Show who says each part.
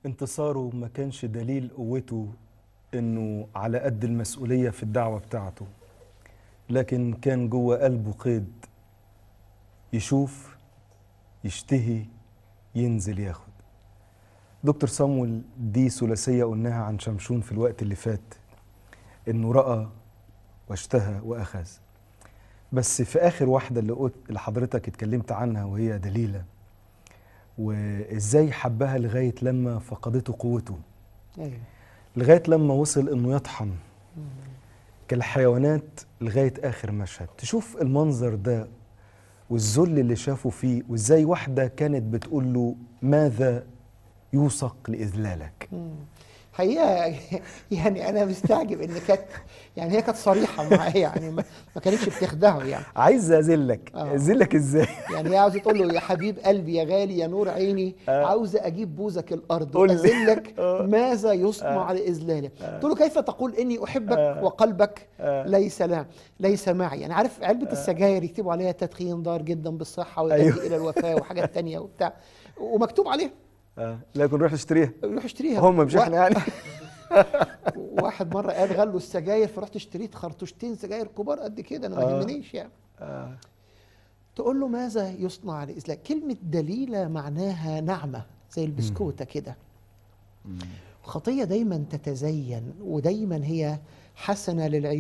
Speaker 1: انتصاره ما كانش دليل قوته انه على قد المسؤوليه في الدعوه بتاعته لكن كان جوه قلبه قيد يشوف يشتهي ينزل ياخد دكتور صامويل دي ثلاثيه قلناها عن شمشون في الوقت اللي فات انه راى واشتهى واخذ بس في اخر واحده اللي قلت اللي حضرتك اتكلمت عنها وهي دليله وازاي حبها لغايه لما فقدته قوته
Speaker 2: ايوه
Speaker 1: لغايه لما وصل انه يطحن كالحيوانات لغايه اخر مشهد تشوف المنظر ده والذل اللي شافه فيه وازاي واحده كانت بتقول له ماذا يوثق لاذلالك
Speaker 2: حقيقه يعني انا مستعجب ان كانت يعني هي كانت صريحه معاه يعني ما ما كانتش بتخدعه يعني
Speaker 1: عايز اذلك
Speaker 2: آه.
Speaker 1: اذلك ازاي
Speaker 2: يعني هي عاوزه تقول له يا حبيب قلبي يا غالي يا نور عيني
Speaker 1: آه.
Speaker 2: عاوزه اجيب بوزك الارض
Speaker 1: قول لي.
Speaker 2: واذلك
Speaker 1: آه.
Speaker 2: ماذا يصنع لاذلالي قلت له كيف تقول اني احبك
Speaker 1: آه.
Speaker 2: وقلبك
Speaker 1: آه.
Speaker 2: ليس لا ليس معي يعني عارف علبه السجاير يكتبوا عليها تدخين ضار جدا بالصحه ويؤدي
Speaker 1: أيوه.
Speaker 2: الى الوفاه وحاجات تانية وبتاع ومكتوب عليها
Speaker 1: آه. لكن روح اشتريها
Speaker 2: روح اشتريها
Speaker 1: هم مش
Speaker 2: وا-
Speaker 1: احنا يعني
Speaker 2: واحد مره قال غلوا السجاير فرحت اشتريت خرطوشتين سجاير كبار قد كده انا ما
Speaker 1: آه.
Speaker 2: يهمنيش يعني
Speaker 1: آه.
Speaker 2: تقول له ماذا يصنع لإذلاك كلمة دليلة معناها نعمة زي البسكوتة كده خطية دايما تتزين ودايما هي حسنة للعيون